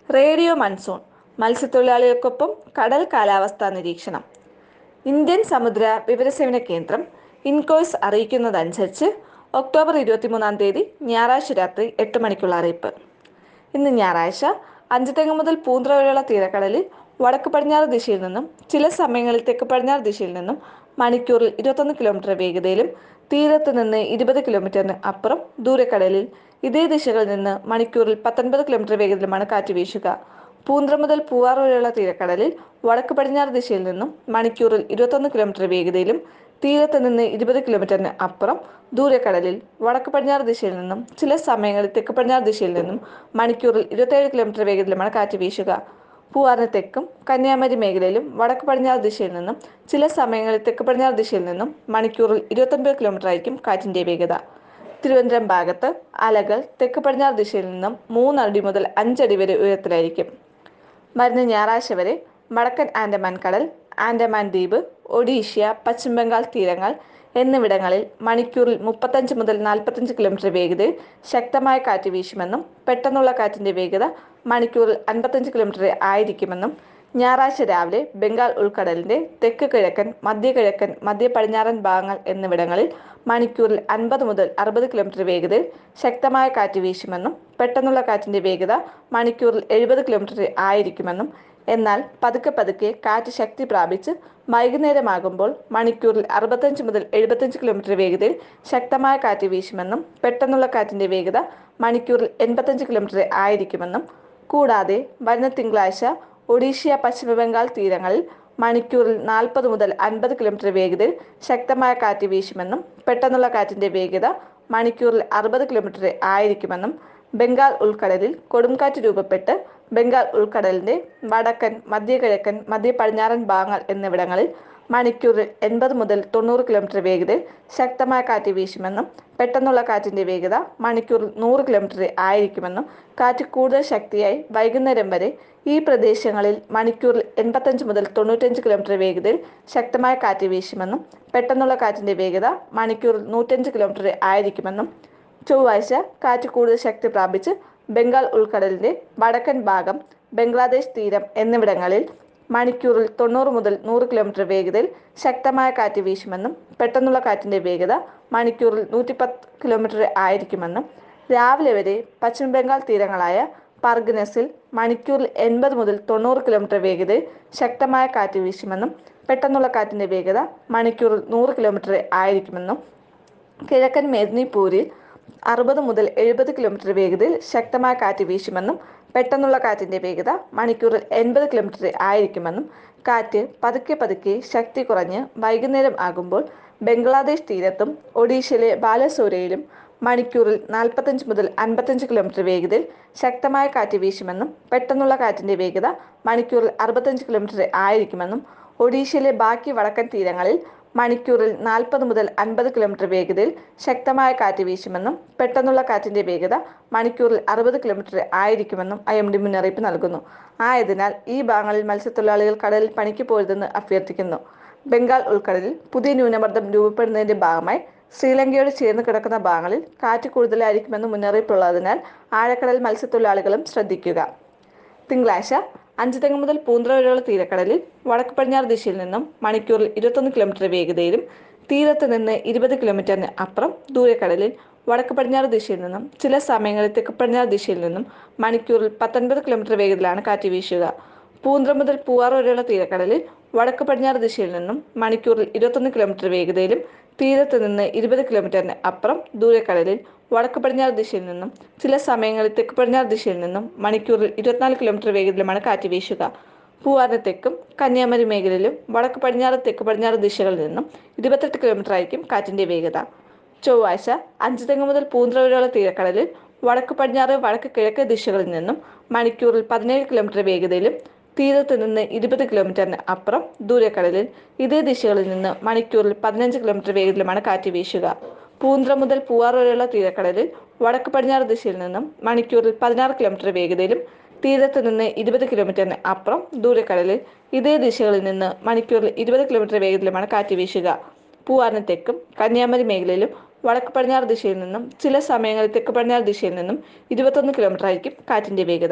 radio monsoon മത്സ്യത്തൊഴിലാളികൾക്കൊപ്പം കടൽ കാലാവസ്ഥാ നിരീക്ഷണം ഇന്ത്യൻ സമുദ്ര വിവരസേവന കേന്ദ്രം ഇൻകോയ്സ് അറിയിക്കുന്നതനുസരിച്ച് ഒക്ടോബർ ഇരുപത്തിമൂന്നാം തീയതി ഞായറാഴ്ച രാത്രി എട്ട് മണിക്കുള്ള അറിയിപ്പ് ഇന്ന് ഞായറാഴ്ച അഞ്ചുതെങ്ങ് മുതൽ പൂന്ത്ര വരെയുള്ള തീരക്കടലിൽ വടക്ക് പടിഞ്ഞാറ് ദിശയിൽ നിന്നും ചില സമയങ്ങളിൽ തെക്ക് പടിഞ്ഞാറ് ദിശയിൽ നിന്നും മണിക്കൂറിൽ ഇരുപത്തൊന്ന് കിലോമീറ്റർ വേഗതയിലും തീരത്ത് നിന്ന് ഇരുപത് കിലോമീറ്ററിന് അപ്പുറം ദൂരക്കടലിൽ ഇതേ ദിശകളിൽ നിന്ന് മണിക്കൂറിൽ പത്തൊൻപത് കിലോമീറ്റർ വേഗത്തിലുമാണ് കാറ്റ് വീശുക പൂന്ത്ര മുതൽ പൂവാർ വരെയുള്ള തീരക്കടലിൽ വടക്ക് പടിഞ്ഞാറ് ദിശയിൽ നിന്നും മണിക്കൂറിൽ ഇരുപത്തൊന്ന് കിലോമീറ്റർ വേഗതയിലും തീരത്ത് നിന്ന് ഇരുപത് കിലോമീറ്ററിന് അപ്പുറം ദൂരക്കടലിൽ വടക്ക് പടിഞ്ഞാറ് ദിശയിൽ നിന്നും ചില സമയങ്ങളിൽ തെക്ക് പടിഞ്ഞാറ് ദിശയിൽ നിന്നും മണിക്കൂറിൽ ഇരുപത്തേഴ് കിലോമീറ്റർ വേഗത്തിലുമാണ് കാറ്റ് വീശുക പൂവാറിന് തെക്കും കന്യാകുമാരി മേഖലയിലും വടക്ക് പടിഞ്ഞാറ് ദിശയിൽ നിന്നും ചില സമയങ്ങളിൽ തെക്ക് പടിഞ്ഞാറ് ദിശയിൽ നിന്നും മണിക്കൂറിൽ ഇരുപത്തൊൻപത് കിലോമീറ്റർ ആയിരിക്കും കാറ്റിന്റെ വേഗത തിരുവനന്തപുരം ഭാഗത്ത് അലകൾ തെക്ക് പടിഞ്ഞാറ് ദിശയിൽ നിന്നും മൂന്നടി മുതൽ അഞ്ചടി വരെ ഉയരത്തിലായിരിക്കും വരുന്ന ഞായറാഴ്ച വരെ വടക്കൻ ആൻഡമാൻ കടൽ ആൻഡമാൻ ദ്വീപ് ഒഡീഷ്യ പശ്ചിമ ബംഗാൾ തീരങ്ങൾ എന്നിവിടങ്ങളിൽ മണിക്കൂറിൽ മുപ്പത്തഞ്ച് മുതൽ നാൽപ്പത്തഞ്ച് കിലോമീറ്റർ വേഗതയിൽ ശക്തമായ കാറ്റ് വീശുമെന്നും പെട്ടെന്നുള്ള കാറ്റിന്റെ വേഗത മണിക്കൂറിൽ അൻപത്തഞ്ച് കിലോമീറ്റർ ആയിരിക്കുമെന്നും ഞായറാഴ്ച രാവിലെ ബംഗാൾ ഉൾക്കടലിന്റെ തെക്ക് കിഴക്കൻ മധ്യ കിഴക്കൻ മധ്യ പടിഞ്ഞാറൻ ഭാഗങ്ങൾ എന്നിവിടങ്ങളിൽ മണിക്കൂറിൽ അൻപത് മുതൽ അറുപത് കിലോമീറ്റർ വേഗതയിൽ ശക്തമായ കാറ്റ് വീശുമെന്നും പെട്ടെന്നുള്ള കാറ്റിന്റെ വേഗത മണിക്കൂറിൽ എഴുപത് കിലോമീറ്റർ ആയിരിക്കുമെന്നും എന്നാൽ പതുക്കെ പതുക്കെ കാറ്റ് ശക്തി പ്രാപിച്ച് വൈകുന്നേരമാകുമ്പോൾ മണിക്കൂറിൽ അറുപത്തഞ്ച് മുതൽ എഴുപത്തഞ്ച് കിലോമീറ്റർ വേഗതയിൽ ശക്തമായ കാറ്റ് വീശുമെന്നും പെട്ടെന്നുള്ള കാറ്റിന്റെ വേഗത മണിക്കൂറിൽ എൺപത്തഞ്ച് കിലോമീറ്റർ ആയിരിക്കുമെന്നും കൂടാതെ വരുന്ന തിങ്കളാഴ്ച ഒഡീഷ്യ പശ്ചിമ ബംഗാൾ തീരങ്ങളിൽ മണിക്കൂറിൽ നാൽപ്പത് മുതൽ അൻപത് കിലോമീറ്റർ വേഗതയിൽ ശക്തമായ കാറ്റ് വീശുമെന്നും പെട്ടെന്നുള്ള കാറ്റിന്റെ വേഗത മണിക്കൂറിൽ അറുപത് കിലോമീറ്റർ ആയിരിക്കുമെന്നും ബംഗാൾ ഉൾക്കടലിൽ കൊടുംകാറ്റ് രൂപപ്പെട്ട് ബംഗാൾ ഉൾക്കടലിന്റെ വടക്കൻ മധ്യ കിഴക്കൻ മധ്യ പടിഞ്ഞാറൻ ഭാഗങ്ങൾ എന്നിവിടങ്ങളിൽ മണിക്കൂറിൽ എൺപത് മുതൽ തൊണ്ണൂറ് കിലോമീറ്റർ വേഗതയിൽ ശക്തമായ കാറ്റ് വീശുമെന്നും പെട്ടെന്നുള്ള കാറ്റിന്റെ വേഗത മണിക്കൂറിൽ നൂറ് കിലോമീറ്റർ ആയിരിക്കുമെന്നും കാറ്റ് കൂടുതൽ ശക്തിയായി വൈകുന്നേരം വരെ ഈ പ്രദേശങ്ങളിൽ മണിക്കൂറിൽ എൺപത്തഞ്ച് മുതൽ തൊണ്ണൂറ്റഞ്ച് കിലോമീറ്റർ വേഗതയിൽ ശക്തമായ കാറ്റ് വീശുമെന്നും പെട്ടെന്നുള്ള കാറ്റിന്റെ വേഗത മണിക്കൂറിൽ നൂറ്റഞ്ച് കിലോമീറ്റർ ആയിരിക്കുമെന്നും ചൊവ്വാഴ്ച കാറ്റ് കൂടുതൽ ശക്തി പ്രാപിച്ച് ബംഗാൾ ഉൾക്കടലിന്റെ വടക്കൻ ഭാഗം ബംഗ്ലാദേശ് തീരം എന്നിവിടങ്ങളിൽ മണിക്കൂറിൽ തൊണ്ണൂറ് മുതൽ നൂറ് കിലോമീറ്റർ വേഗതയിൽ ശക്തമായ കാറ്റ് വീശുമെന്നും പെട്ടെന്നുള്ള കാറ്റിന്റെ വേഗത മണിക്കൂറിൽ നൂറ്റിപ്പത്ത് കിലോമീറ്റർ ആയിരിക്കുമെന്നും രാവിലെ വരെ പശ്ചിമ ബംഗാൾ തീരങ്ങളായ പർഗനസിൽ മണിക്കൂറിൽ എൺപത് മുതൽ തൊണ്ണൂറ് കിലോമീറ്റർ വേഗതയിൽ ശക്തമായ കാറ്റ് വീശുമെന്നും പെട്ടെന്നുള്ള കാറ്റിന്റെ വേഗത മണിക്കൂറിൽ നൂറ് കിലോമീറ്റർ ആയിരിക്കുമെന്നും കിഴക്കൻ മേദിനിപൂരിൽ അറുപത് മുതൽ എഴുപത് കിലോമീറ്റർ വേഗതയിൽ ശക്തമായ കാറ്റ് വീശുമെന്നും പെട്ടെന്നുള്ള കാറ്റിന്റെ വേഗത മണിക്കൂറിൽ എൺപത് കിലോമീറ്റർ ആയിരിക്കുമെന്നും കാറ്റ് പതുക്കെ പതുക്കെ ശക്തി കുറഞ്ഞ് വൈകുന്നേരം ആകുമ്പോൾ ബംഗ്ലാദേശ് തീരത്തും ഒഡീഷയിലെ ബാലസോരയിലും മണിക്കൂറിൽ നാൽപ്പത്തഞ്ച് മുതൽ അൻപത്തഞ്ച് കിലോമീറ്റർ വേഗതയിൽ ശക്തമായ കാറ്റ് വീശുമെന്നും പെട്ടെന്നുള്ള കാറ്റിന്റെ വേഗത മണിക്കൂറിൽ അറുപത്തഞ്ച് കിലോമീറ്റർ ആയിരിക്കുമെന്നും ഒഡീഷയിലെ ബാക്കി വടക്കൻ തീരങ്ങളിൽ മണിക്കൂറിൽ നാൽപ്പത് മുതൽ അൻപത് കിലോമീറ്റർ വേഗതയിൽ ശക്തമായ കാറ്റ് വീശുമെന്നും പെട്ടെന്നുള്ള കാറ്റിന്റെ വേഗത മണിക്കൂറിൽ അറുപത് കിലോമീറ്റർ ആയിരിക്കുമെന്നും ഐ എം ഡി മുന്നറിയിപ്പ് നൽകുന്നു ആയതിനാൽ ഈ ഭാഗങ്ങളിൽ മത്സ്യത്തൊഴിലാളികൾ കടലിൽ പണിക്ക് പോരുതെന്ന് അഭ്യർത്ഥിക്കുന്നു ബംഗാൾ ഉൾക്കടലിൽ പുതിയ ന്യൂനമർദ്ദം രൂപപ്പെടുന്നതിന്റെ ഭാഗമായി ശ്രീലങ്കയോട് ചേർന്ന് കിടക്കുന്ന ഭാഗങ്ങളിൽ കാറ്റ് കൂടുതലായിരിക്കുമെന്ന് മുന്നറിയിപ്പുള്ളതിനാൽ ആഴക്കടൽ മത്സ്യത്തൊഴിലാളികളും ശ്രദ്ധിക്കുക തിങ്കളാഴ്ച അഞ്ചുതെങ്ങ് മുതൽ പൂന്തറ വരെയുള്ള തീരക്കടലിൽ വടക്ക് പടിഞ്ഞാറ് ദിശയിൽ നിന്നും മണിക്കൂറിൽ ഇരുപത്തൊന്ന് കിലോമീറ്റർ വേഗതയിലും തീരത്ത് നിന്ന് ഇരുപത് കിലോമീറ്ററിന് അപ്പുറം ദൂരക്കടലിൽ വടക്ക് പടിഞ്ഞാറ് ദിശയിൽ നിന്നും ചില സമയങ്ങളിൽ തെക്ക് പടിഞ്ഞാറ് ദിശയിൽ നിന്നും മണിക്കൂറിൽ പത്തൊൻപത് കിലോമീറ്റർ വേഗത്തിലാണ് കാറ്റ് വീശുക പൂന്തറ മുതൽ പൂവാർ വരെയുള്ള തീരക്കടലിൽ വടക്ക് പടിഞ്ഞാറ് ദിശയിൽ നിന്നും മണിക്കൂറിൽ ഇരുപത്തൊന്ന് കിലോമീറ്റർ വേഗതയിലും തീരത്ത് നിന്ന് ഇരുപത് കിലോമീറ്ററിന് അപ്പുറം ദൂരക്കടലിൽ വടക്ക് പടിഞ്ഞാറ് ദിശയിൽ നിന്നും ചില സമയങ്ങളിൽ തെക്ക് പടിഞ്ഞാറ് ദിശയിൽ നിന്നും മണിക്കൂറിൽ ഇരുപത്തിനാല് കിലോമീറ്റർ വേഗത്തിലുമാണ് കാറ്റ് വീശുക പൂവാറിന് തെക്കും കന്യാകുമാരി മേഖലയിലും വടക്ക് പടിഞ്ഞാറ് തെക്ക് പടിഞ്ഞാറ് ദിശകളിൽ നിന്നും ഇരുപത്തെട്ട് കിലോമീറ്റർ ആയിരിക്കും കാറ്റിന്റെ വേഗത ചൊവ്വാഴ്ച അഞ്ചുതെങ്ങ് മുതൽ പൂന്തറ വരെയുള്ള തീരക്കടലിൽ വടക്ക് പടിഞ്ഞാറ് വടക്ക് കിഴക്ക് ദിശകളിൽ നിന്നും മണിക്കൂറിൽ പതിനേഴ് കിലോമീറ്റർ വേഗതയിലും തീരത്ത് നിന്ന് ഇരുപത് കിലോമീറ്ററിന് അപ്പുറം ദൂരക്കടലിൽ ഇതേ ദിശകളിൽ നിന്ന് മണിക്കൂറിൽ പതിനഞ്ച് കിലോമീറ്റർ വേഗത്തിലുമാണ് കാറ്റ് വീശുക പൂന്ത്ര മുതൽ പൂവാർ വരെയുള്ള തീരക്കടലിൽ വടക്ക് പടിഞ്ഞാറ് ദിശയിൽ നിന്നും മണിക്കൂറിൽ പതിനാറ് കിലോമീറ്റർ വേഗതയിലും തീരത്ത് നിന്ന് ഇരുപത് കിലോമീറ്ററിന് അപ്പുറം ദൂരക്കടലിൽ ഇതേ ദിശകളിൽ നിന്ന് മണിക്കൂറിൽ ഇരുപത് കിലോമീറ്റർ വേഗത്തിലുമാണ് കാറ്റ് വീശുക പൂവാറിന് തെക്കും കന്യാകുമാരി മേഖലയിലും വടക്ക് പടിഞ്ഞാറ് ദിശയിൽ നിന്നും ചില സമയങ്ങളിൽ തെക്ക് പടിഞ്ഞാറ് ദിശയിൽ നിന്നും ഇരുപത്തൊന്ന് കിലോമീറ്റർ ആയിരിക്കും കാറ്റിന്റെ വേഗത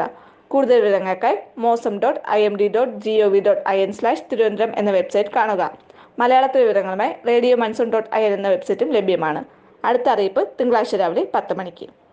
കൂടുതൽ വിവരങ്ങൾക്കായി mausam dot I M D dot G O V dot I N slash Thiruvananthapuram എന്ന വെബ്സൈറ്റ് കാണുക മലയാളത്തിൽ വിവരങ്ങളുമായി radio monsoon dot I N എന്ന വെബ്സൈറ്റും ലഭ്യമാണ് അടുത്ത അറിയിപ്പ് തിങ്കളാഴ്ച രാവിലെ പത്ത് മണിക്ക്